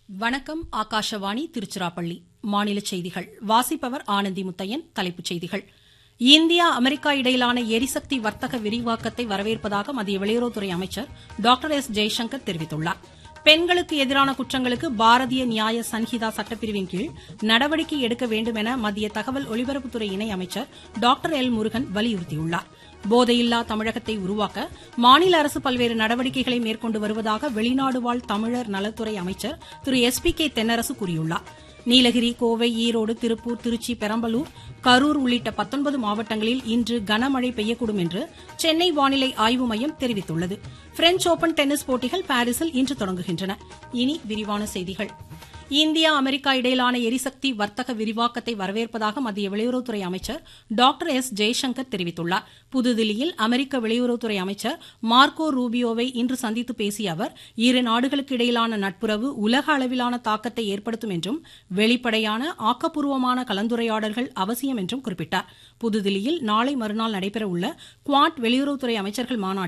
வணக்கம் ஆகாஷவாணி திருச்சிராப்பள்ளி மாநில செய்திகள் வாசிப்பவர் ஆனந்தி முத்தையன் தலைப்புச் செய்திகள் இந்தியா அமெரிக்கா இடையிலான எரிசக்தி வர்த்தக விரிவாக்கத்தை வரவேற்பதாக மத்திய வெளியுறவுத்துறை அமைச்சர் டாக்டர் எஸ் ஜெய்சங்கர் தெரிவித்துள்ளார் பெண்களுக்கு எதிரான குற்றங்களுக்கு பாரதிய நியாய சன்ஹிதா சட்டப்பிரிவின் கீழ் நடவடிக்கை எடுக்க வேண்டும் என மத்திய தகவல் ஒலிபரப்புத்துறை இணை அமைச்சர் டாக்டர் எல் முருகன் வலியுறுத்தியுள்ளார் போதையில்லா தமிழகத்தை உருவாக்க மாநில அரசு பல்வேறு நடவடிக்கைகளை மேற்கொண்டு வருவதாக வெளிநாடு வாழ் தமிழர் நலத்துறை அமைச்சர் Thiru S P K Thennarasu கூறியுள்ளார் நீலகிரி கோவை ஈரோடு திருப்பூர் திருச்சி பெரம்பலூர் கரூர் உள்ளிட்ட பத்தொன்பது மாவட்டங்களில் இன்று கனமழை பெய்யக்கூடும் என்று சென்னை வானிலை ஆய்வு மையம் தெரிவித்துள்ளது பிரெஞ்ச் ஓபன் டென்னிஸ் போட்டிகள் பாரிஸில் இன்று தொடங்குகின்றன இனி விரிவான செய்திகள் இந்தியா அமெரிக்கா இடையிலான எரிசக்தி வர்த்தக விரிவாக்கத்தை வரவேற்பதாக மத்திய வெளியுறவுத்துறை அமைச்சர் டாக்டர் எஸ் ஜெய்சங்கர் தெரிவித்துள்ளார் புதுதில்லியில் அமெரிக்க வெளியுறவுத்துறை அமைச்சர் மார்க்கோ ரூபியோவை இன்று சந்தித்து பேசிய அவர் இரு நாடுகளுக்கு இடையிலான நட்புறவு உலக அளவிலான தாக்கத்தை ஏற்படுத்தும் என்றும் வெளிப்படையான ஆக்கப்பூர்வமான கலந்துரையாடல்கள் அவசியம் என்றும் குறிப்பிட்டார் புதுதில்லியில் நாளை மறுநாள் நடைபெறவுள்ள குவாட் வெளியுறவுத்துறை அமைச்சர்கள் மாநாட்டில்